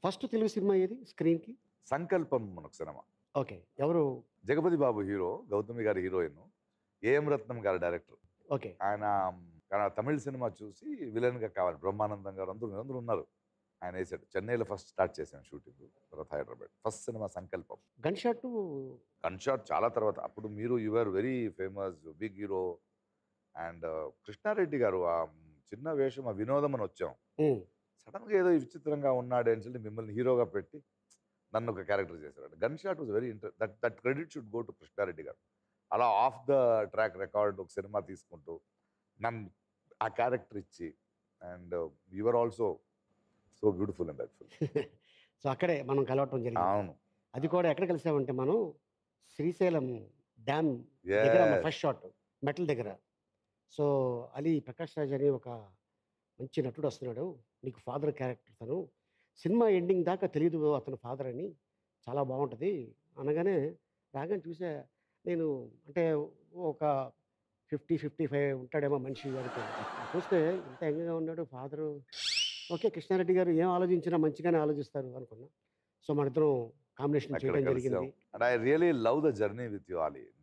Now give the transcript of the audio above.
First Telugu cinema ఏది స్క్రీన్కి సంకల్పం మనకు సినిమా ఓకే ఎవరు జగపతి బాబు హీరో గౌతమి గారి హీరోయిన్ ఏఎం రత్నం గారి డైరెక్టర్ ఓకే ఆయన కానీ తమిళ సినిమా చూసి విలన్ గా కావాలి బ్రహ్మానందం గారు అందరూ అందరూ ఉన్నారు ఆయన వేసాడు చెన్నైలో ఫస్ట్ స్టార్ట్ చేశాను షూటింగ్ తర్వాత Hyderabad first cinema Sankalpam gun shot gun shot చాలా తర్వాత అప్పుడు మీరు your very famous big hero and Krishna Reddy garu ఆ చిన్న వేషం ఆ వినోదం అని వచ్చాం సడన్ గా ఏదో విచిత్రంగా ఉన్నాడు అని చెప్పి మిమ్మల్ని హీరోగా పెట్టి నన్ను ఒక క్యారెక్టర్ చేశారు gun shot was very inter that that credit should go to Krishna Reddy garu అలా ఆఫ్ ద ట్రాక్ రికార్డ్ ఒక సినిమా తీసుకుంటూ నన్ను ఆ క్యారెక్టర్ ఇచ్చి and your also so beautiful and that film so అక్కడే మనం కలవటం జరిగింది అవును అది కూడా ఎక్కడ కలిసామంటే మనం శ్రీశైలం డ్యామ్ దగ్గర Yes. ఫస్ట్ షాట్ మెటల్ దగ్గర సో అలీ ప్రకాష్ రాజ్ అని ఒక మంచి నటుడు వస్తున్నాడు నీకు ఫాదర్ క్యారెక్టర్ తను సినిమా ఎండింగ్ దాకా తెలియదు అతను ఫాదర్ అని చాలా బాగుంటుంది అనగానే రాగానే చూసా నేను అంటే ఒక ఫిఫ్టీ ఫిఫ్టీ ఫైవ్ ఉంటాడేమో మనిషి అనుకున్నాను చూస్తే ఇంత యంగ్గా ఉన్నాడు ఫాదరు ఓకే కృష్ణారెడ్డి గారు ఏం ఆలోచించినా మంచిగానే ఆలోచిస్తారు అనుకున్నా సో మన ఇద్దరం కాంబినేషన్ అక్కడ చేయడం కలిసాం జరిగింది and I really love the journey with you Ali